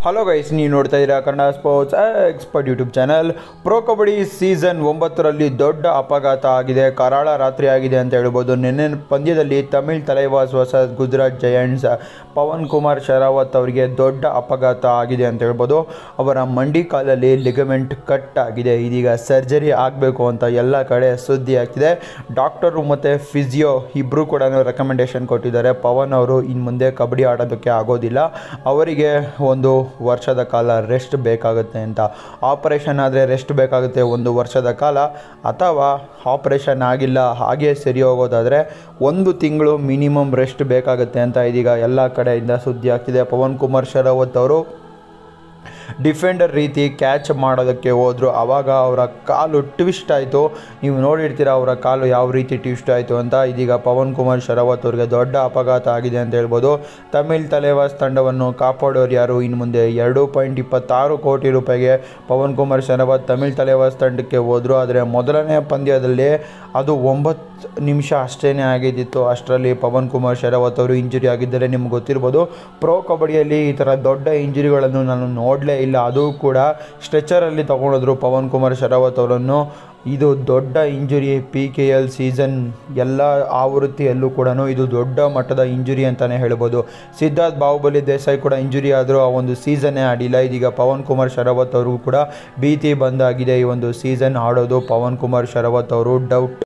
hello guys ನೀವು ನೋಡ್ತಾ ಇದ್ದೀರಾ Kannada sports expert YouTube channel pro Kabaddi season ಒಂಬತ್ತರಲ್ಲಿ ದೊಡ್ಡ ಅಪಘಾತ ಆಗಿದೆ ಕರಾಳ ರಾತ್ರಿ ಆಗಿದೆ ಅಂತ ಹೇಳ್ಬೋದು ನಿನ್ನೆ ಪಂದ್ಯದಲ್ಲಿ ತಮಿಳ್ ತಲೈವಾಸ್ ವರ್ಸಸ್ ಗುಜರಾತ್ ಜಯಂಟ್ಸ್ ಪವನ್ ಕುಮಾರ್ ಶರಾವತ್ ಅವರಿಗೆ ದೊಡ್ಡ ಅಪಘಾತ ಆಗಿದೆ ಅಂತ ಹೇಳ್ಬೋದು ಅವರ ಮಂಡಿ ಕಾಲಲ್ಲಿ ಲಿಗಮೆಂಟ್ ಕಟ್ ಆಗಿದೆ ಇದೀಗ ಸರ್ಜರಿ ಆಗಬೇಕು ಅಂತ ಎಲ್ಲ ಕಡೆ ಸುದ್ದಿ ಆಗ್ತಿದೆ ಡಾಕ್ಟರು ಮತ್ತು ಫಿಸಿಯೋ ಇಬ್ಬರು ಕೂಡ ರೆಕಮೆಂಡೇಶನ್ ಕೊಟ್ಟಿದ್ದಾರೆ ಪವನ್ ಅವರು ಇನ್ನು ಮುಂದೆ ಕಬಡ್ಡಿ ಆಡೋದಕ್ಕೆ ಆಗೋದಿಲ್ಲ ಅವರಿಗೆ ಒಂದು ವರ್ಷದ ಕಾಲ ರೆಸ್ಟ್ ಬೇಕಾಗುತ್ತೆ ಅಂತ ಆಪರೇಷನ್ ಆದರೆ ರೆಸ್ಟ್ ಬೇಕಾಗುತ್ತೆ ಒಂದು ವರ್ಷದ ಕಾಲ ಅಥವಾ ಆಪರೇಷನ್ ಆಗಿಲ್ಲ ಹಾಗೆ ಸರಿ ಹೋಗೋದಾದರೆ ಒಂದು ತಿಂಗಳು ಮಿನಿಮಮ್ ರೆಸ್ಟ್ ಬೇಕಾಗುತ್ತೆ ಅಂತ ಇದೀಗ ಎಲ್ಲ ಕಡೆಯಿಂದ ಸುದ್ದಿ ಆಗ್ತಿದೆ ಪವನ್ ಕುಮಾರ್ ಶರಾವತ್ ಅವರು ಡಿಫೆಂಡರ್ ರೀತಿ ಕ್ಯಾಚ್ ಮಾಡೋದಕ್ಕೆ ಹೋದರು ಆವಾಗ ಅವರ ಕಾಲು ಟ್ವಿಸ್ಟ್ ಆಯಿತು ನೀವು ನೋಡಿರ್ತೀರ ಅವರ ಕಾಲು ಯಾವ ರೀತಿ ಟ್ವಿಸ್ಟ್ ಆಯಿತು ಅಂತ ಇದೀಗ ಪವನ್ ಕುಮಾರ್ ಶರಾವತ್ ಅವರಿಗೆ ದೊಡ್ಡ ಅಪಘಾತ ಆಗಿದೆ ಅಂತ ಹೇಳ್ಬೋದು ತಮಿಳ್ ತಲೆವಾಸ್ ತಂಡವನ್ನು ಕಾಪಾಡೋರು ಯಾರು ಇನ್ನು ಮುಂದೆ ಎರಡು ಪಾಯಿಂಟ್ ಇಪ್ಪತ್ತಾರು ಕೋಟಿ ರೂಪಾಯಿಗೆ ಪವನ್ ಕುಮಾರ್ ಶರಾವತ್ ತಮಿಳ್ ತಲೆವಾಸ್ ತಂಡಕ್ಕೆ ಹೋದರು ಆದರೆ ಮೊದಲನೇ ಪಂದ್ಯದಲ್ಲಿ ಅದು ಒಂಬತ್ತು ನಿಮಿಷ ಅಷ್ಟೇ ಆಗಿದ್ದಿತ್ತು ಅಷ್ಟರಲ್ಲಿ ಪವನ್ ಕುಮಾರ್ ಶರಾವತ್ ಅವರು ಇಂಜುರಿ ಆಗಿದ್ದರೆ ನಿಮ್ಗೆ ಗೊತ್ತಿರ್ಬೋದು ಪ್ರೋ ಕಬಡ್ಡಿಯಲ್ಲಿ ಈ ಥರ ದೊಡ್ಡ ಇಂಜುರಿಗಳನ್ನು ನಾನು ನೋಡಲೇ ಇಲ್ಲ ಅದು ಕೂಡ ಸ್ಟ್ರೆಚರಲ್ಲಿ ತೊಗೊಂಡಿದ್ರು ಪವನ್ ಕುಮಾರ್ ಶರಾವತ್ ಅವರನ್ನು ಇದು ದೊಡ್ಡ injury P K L season ಎಲ್ಲ ಆವೃತ್ತಿಯಲ್ಲೂ ಕೂಡ ಇದು ದೊಡ್ಡ ಮಟ್ಟದ ಇಂಜುರಿ ಅಂತಲೇ ಹೇಳ್ಬೋದು ಸಿದ್ಧಾರ್ಥ್ ಬಾಹುಬಲಿ ದೇಸಾಯಿ ಕೂಡ ಇಂಜುರಿ ಆದರೂ ಆ ಒಂದು ಸೀಸನ್ನೇ ಆಡಿಲ್ಲ ಇದೀಗ ಪವನ್ ಕುಮಾರ್ ಶರಾವತ್ ಅವ್ರಿಗೂ ಕೂಡ ಭೀತಿ ಬಂದಾಗಿದೆ ಈ ಒಂದು ಸೀಸನ್ ಆಡೋದು ಪವನ್ ಕುಮಾರ್ ಶರಾವತ್ ಅವರು ಡೌಟ್